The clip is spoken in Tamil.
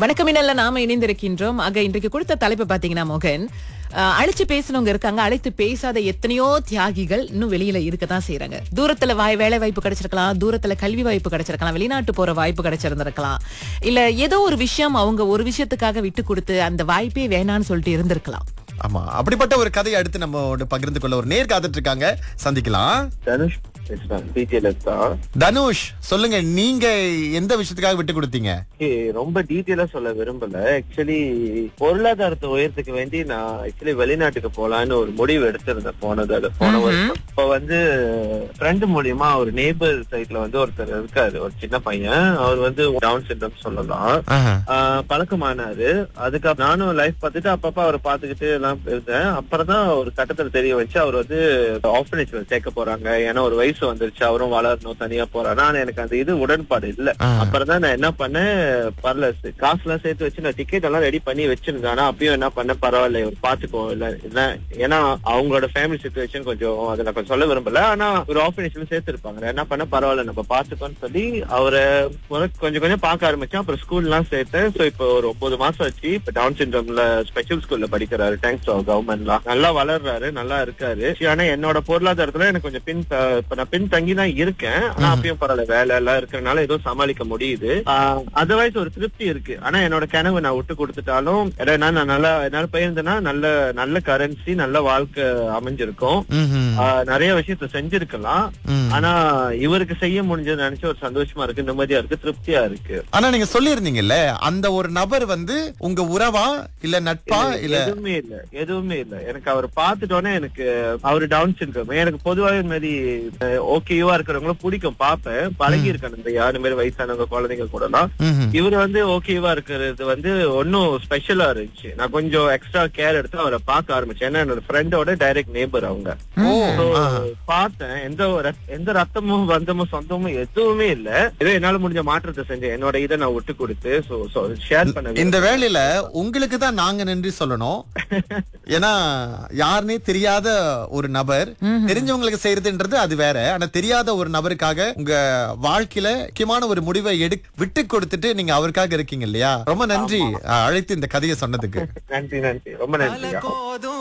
வணக்கம் இன்னல்ல நாம இணைந்திருக்கின்றோம் ஆக இன்றைக்கு கொடுத்த தலைப்பு பாத்தீங்கன்னா மோகன் அஹ், அழைச்சு பேசினவங்க இருக்காங்க அழைத்து பேசாத எத்தனையோ தியாகிகள் இன்னும் வெளியில இருக்கதான் செய்றாங்க தூரத்துல வாய் வேலை வாய்ப்பு கிடைச்சிருக்கலாம் தூரத்துல கல்வி வாய்ப்பு கிடைச்சிருக்கலாம் வெளிநாட்டு போற வாய்ப்பு கிடைச்சிருந்திருக்கலாம் இல்ல ஏதோ ஒரு விஷயம் அவங்க ஒரு விஷயத்துக்காக விட்டு கொடுத்து அந்த வாய்ப்பே வேணான்னு சொல்லிட்டு இருந்திருக்கலாம் ஆமா அப்படிப்பட்ட ஒரு கதையை அடுத்து நம்ம பகிர்ந்து கொள்ள ஒரு நேர் காத்துட்டு இருக்காங்க சந்திக்கலாம் தனுஷ் பேசுறேன் டீட்டெயிலர் தான் தனுஷ் சொல்லுங்க நீங்க எந்த விஷயத்துக்காக விட்டு கொடுத்தீங்க Okay, ரொம்ப டீட்டெயிலா சொல்ல விரும்பல ஆக்சுவலி பொருளாதாரத்தை உயர்த்துக்க வேண்டி நான் ஆக்சுவலி வெளிநாட்டுக்கு போலான்னு ஒரு முடிவு எடுத்திருந்தேன் போனது அது போன வருஷம் இப்ப வந்து ஃப்ரெண்ட் மூலியமா ஒரு நேபர் சைட்ல வந்து ஒருத்தர் இருக்காரு ஒரு சின்ன பையன் அவர் வந்து டவுன் சிண்ட்ரம் சொல்லலாம் ஆஹா. ஆஹ் பழக்கமானாரு அதுக்கப்புறம் நானும் லைஃப் பார்த்துட்டு அப்பப்ப அவரை பார்த்துக்கிட்டு எல்லாம் இருந்தேன் அப்புறம் தான் ஒரு கட்டத்துல தெரிய வச்சு அவர் வந்து ஆர்ஃபனேஜ்ல சேர்க்க போறாங்க ஏன்னா ஒரு வயசு வந்துருச்சு அவரும் வளரணும் தனியா போறாரு ஆனா எனக்கு அந்த இது உடன்பாடு இல்ல ஆ. அப்புறம் தான் நான் என்ன பண்ணேன் பரல காசு எல்லாம் சேர்த்து வச்சு நான் டிக்கெட் எல்லாம் ரெடி பண்ணி வச்சிருந்தேன் ஆனா அப்பயும் என்ன பண்ண பரவாயில்ல இவர் பாத்துக்கோ இல்ல இல்ல ஏன்னா அவங்களோட ஃபேமிலி சுச்சுவேஷன் கொஞ்சம் அதை நான் கொஞ்சம் சொல்ல விரும்பல ஆனா ஒரு ஆர்ஃபனேஜ்ல சேர்த்து இருப்பாங்க நான் என்ன பண்ண பரவாயில்ல நம்ம பாத்துக்கோன்னு சொல்லி அவரை முத கொஞ்சம் கொஞ்சம் பார்க்க ஆரம்பிச்சேன் அப்புறம் ஸ்கூல் எல்லாம் சேர்த்தேன் சோ இப்போ ஒரு ஒன்பது மாசம் ஆச்சு இப்ப டவுன் சிண்ட்ரோம்ல ஸ்பெஷல் ஸ்கூல்ல படிக்கிறாரு தேங்க்ஸ் கவர்மெண்ட்லாம் நல்லா வளர்றாரு நல்லா இருக்காரு சரி, ஆனா என்னோட பொருளாதாரத்துல எனக்கு கொஞ்சம் பின் த- இப்ப நான் பின் தங்கி தான் இருக்கேன் ஆனா அப்பயும் பரவாயில்ல வேலை எல்லாம் இருக்கறனால ஏதோ சமாளிக்க முடியுது அதர்வைஸ் ஒரு திருப்தி இருக்கு ஆனா என்னோட கனவு நான் விட்டு கொடுத்துட்டாலும் ஏன்னா நான் நல்லா என்னால போயிருந்தேன்னா நல்ல நல்ல கரன்சி நல்ல வாழ்க்கை அமைஞ்சிருக்கும் ம்ஹும். ஆஹ் நிறைய விஷயத்த செஞ்சிருக்கலாம் ம். ஆனா இவருக்கு செய்ய முடிஞ்சது நினைச்சு ஒரு சந்தோஷமா இருக்கு நிம்மதியா இருக்கு திருப்தியா இருக்கு ஆனா நீங்க சொல்லியிருந்தீங்கல்ல அந்த ஒரு நபர் வந்து உங்க உறவா இல்ல நட்பா இல்ல எதுவுமே இல்ல எதுவுமே இல்ல எனக்கு அவர் பார்த்துட்டோன்னே எனக்கு அவரு டவுன் சிண்ட்ரோம் எனக்கு பொதுவாக இந்த மாதிரி ஓகேவா இருக்கிறவங்களும் பிடிக்கும் பார்ப்பேன் பழகி இருக்கேன் இந்த யாரு மாதிரி வயசானவங்க குழந்தைங்க கூட எல்லாம் ம்ஹும். இவர் வந்து ஓகேவா இருக்கிறது வந்து ஒன்னும் ஸ்பெஷலா இருந்துச்சு நான் கொஞ்சம் எக்ஸ்ட்ரா கேர் எடுத்து அவரை பார்க்க ஆரம்பிச்சேன் ஏன்னா என்னோட ஃப்ரெண்டோட டைரக்ட் நேபர் அவங்க ஓ So, ஆஹா. பார்த்தேன் எந்த ஒரு எந்த ரத்தமும் பந்தமும் சொந்தமும் எதுவுமே இல்ல ஏதோ என்னால முடிஞ்ச மாற்றத்தை செஞ்சேன் என்னோட இதை நான் விட்டு கொடுத்து ஷேர் பண்ண இந்த வேளையில உங்களுக்கு தான் நாங்க நன்றி சொல்லணும் ஏன்னா யாருன்னே தெரியாத ஒரு நபர் தெரிஞ்சவங்களுக்கு செய்யறதுன்றது அது வேற ஆனா தெரியாத ஒரு நபருக்காக உங்க வாழ்க்கையில முக்கியமான ஒரு முடிவை எடு விட்டு கொடுத்துட்டு நீங்க அவருக்காக இருக்கீங்க இல்லையா ரொம்ப நன்றி அஹ், அழைத்து இந்த கதையை சொன்னதுக்கு நன்றி நன்றி ரொம்ப நன்றி